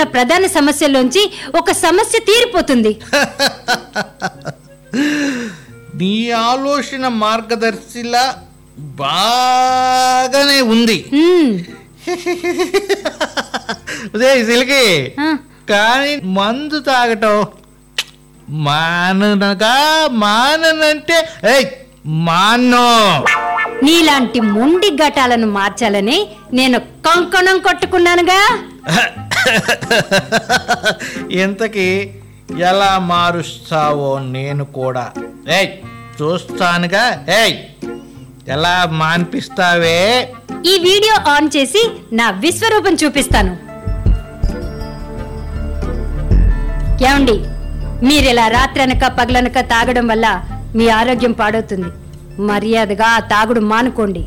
ఉన్న ప్రధాన సమస్యల్లోంచి ఒక సమస్య తీరిపోతుంది నీ ఆలోచన మార్గదర్శిలా బాగానే ఉంది ఉమ్, ఉదయ్ సిలికి ఆ, కానీ మందు తాగటం మాననగా మాననంటే ఏయ్ మానో నీలాంటి మొండి ఘటాలను మార్చాలని నేను కంకణం కొట్టుకున్నానుగా ఇంతకీ ఎలా మారుస్తావో నేను కూడా ఏయ్ చూస్తానుగా ఏయ్ ఎలా మాన్పిస్తావే ఈ వీడియో ఆన్ చేసి నా విశ్వరూపం చూపిస్తాను ఏమండి మీరిలా రాత్రనక పగలనక తాగడం వల్ల మీ ఆరోగ్యం పాడవుతుంది మర్యాదగా ఆ తాగుడు మానుకోండి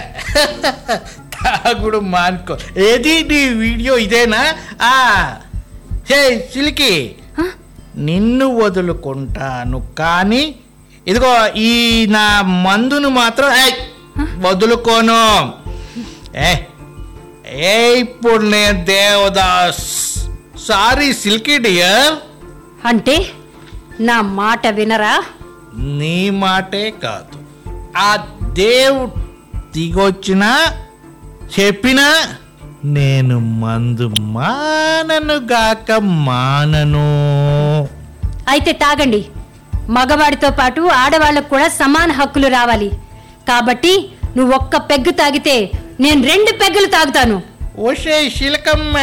తాగుడు మానుకో ఏది నీ వీడియో ఇదేనా ఆ హే సిలికి హ? నిన్ను వదులుకుంటాను కానీ ఇదిగో ఈ నా మందును మాత్రం ఏయ్, వదులుకోను ఏ ఏ ఇప్పుడు నేను దేవదాస్ సారీ సిల్కీ డియర్ అంటే నా మాట వినరా నీ మాటే కాదు ఆ దేవుడు దిగొచ్చినా చెప్పినా నేను మందు మానను గాక మానను అయితే తాగండి మగవాడితో పాటు ఆడవాళ్ళకు కూడా సమాన హక్కులు రావాలి కాబట్టి నువ్వు ఒక్క పెగ్గు తాగితే నేను రెండు పెగ్గులు తాగుతాను ఓషే శిలకమ్మ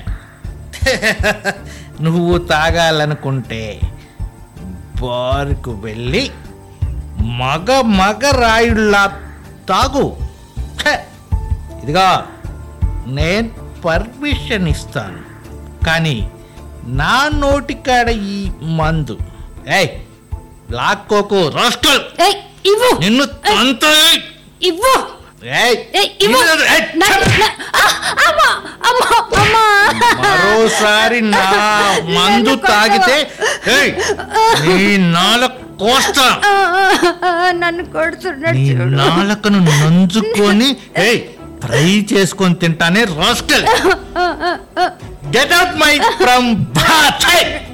నువ్వు తాగాలనుకుంటే బార్కు వెళ్ళి మగ మగ రాయుళ్ళ తాగు హ, ఇదిగా నేను పర్మిషన్ ఇస్తాను కానీ నా నోటికాడ ఈ మందు ఏయ్ లాక్కోకు రాస్కల్ ఏయ్ ఇవ్వు నిన్ను తంత ఇవ్వు ఏయ్ ఏయ్ ఇవ్వు నిన్ను- ఏయ్, నా- నా- ఆ, అమ్మా అమ్మా అమ్మా మరోసారి నా మందు తాగితే ఏయ్, నీ నాలుక కోస్తా ఆ, ఆ, నన్ను కొడుతున్నాడు నీ చూడు నాలుకను నంజుకొని ఏయ్ ఫ్రై చేసుకొని తింటానే rascal get out my from bath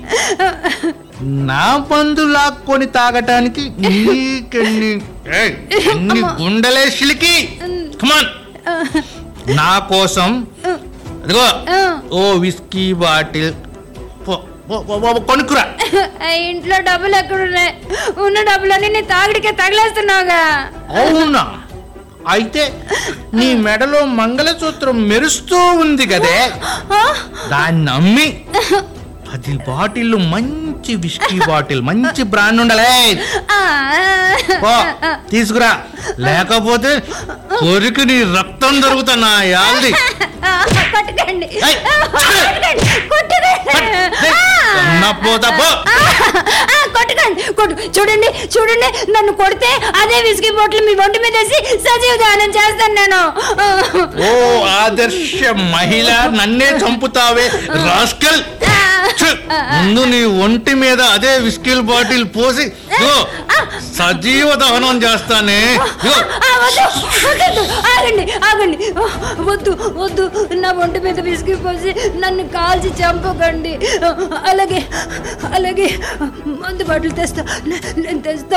నా మందు లాక్కొని తాగటానికి నీకెన్ని ఏయ్, ఎన్ని గుండెలే సిలికి కమాన్ నా కోసం అదిగో ఓ విస్కీ బాటిల్ పో- పో- పో- పో- కొనుక్కురా ఆ, ఇంట్లో డబ్బులు ఎక్కడున్నాయి ఉన్న డబ్బులన్నీ నీ తాగిడికే తగిలేస్తున్నావుగా అవునా అయితే నీ మెడలో మంగళసూత్రం మెరుస్తూ ఉంది కదే ఆ? దాన్ని నమ్మి పది బాటిల్ మంచి విస్కీ బాటిల్ మంచి బ్రాండ్ ఉండలే ఆ, పో తీసుకురా లేకపోతే కొరికి నీ రక్తం దొరుకుతా నా యాల్ది ఆ, కొట్టకండి ఏయ్, కొట్టకండి కొట్టకండి పోతా పో ఆ, ఆ, కొట్టకండి కొట్టు చూడండి చూడండి నన్ను కొడితే అదే విసికి బొట్లు మీ ఒంటి మీద వేసి సజీవ దానం చేస్తాను నేను ఓ ఆదర్శ మహిళ నన్నే చంపుతావే రాస్కల్ ఛ్! ముందు నీ ఒంటి మీద అదే విస్కిల్ బాటిల్ పోసి ఇదిగో, సజీవ దహనం చేస్తానే ఇదిగో, ఆ, వద్దు, వద్దు, ఆగండి ఆగండి వద్దు వద్దు నా ఒంటి మీద విసిగి పోసి నన్ను కాల్చి చంపకండి అలాగే అలాగే మందు బాటలు తెస్తా నే- నేను తెస్తా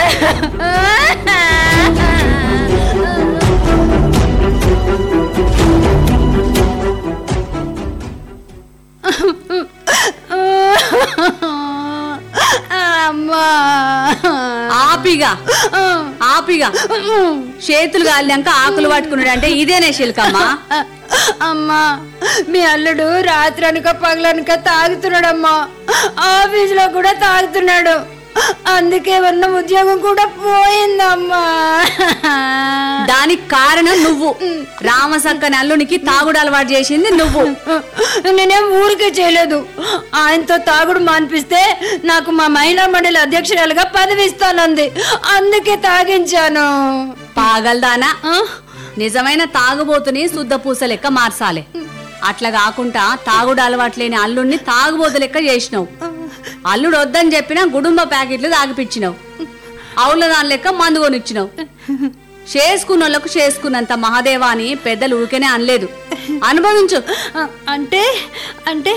అమ్మా ఆపిగా ఆపిగా చేతులు కాలినాక ఆకులు పట్టుకున్నాడు అంటే ఇదేనే శిల్కమ్మా అమ్మా మీ అల్లుడు రాత్రి అనక పగలనక తాగుతున్నాడమ్మా ఆఫీసులో కూడా తాగుతున్నాడు అందుకే ఉన్న ఉద్యోగం కూడా పోయిందమ్మా దానికి కారణం నువ్వు రామసక్కని అల్లునికి తాగుడు అలవాటు చేసింది నువ్వు నేనేం ఊరికే చేయలేదు ఆయనతో తాగుడు మాన్పిస్తే నాకు మా మహిళా మండలి అధ్యక్షురాలుగా పదవి ఇస్తానంది అందుకే తాగించాను పాగల్దానా నిజమైన తాగుబోతుని శుద్ధ పూస లెక్క మార్చాలి అట్లా కాకుండా తాగుడు అలవాటు లేని అల్లుడిని తాగుబోతు లెక్క చేసినావు అల్లుడు వద్దని చెప్పినా గుడుంబ ప్యాకెట్లు తాగిపించినావు అవుల దాని లెక్క మందు కొనిచ్చినావు చేసుకున్న వాళ్ళకు చేసుకున్నంత మహాదేవా అని పెద్దలు ఊరికేనే అనలేదు అనుభవించు అంటే అంటే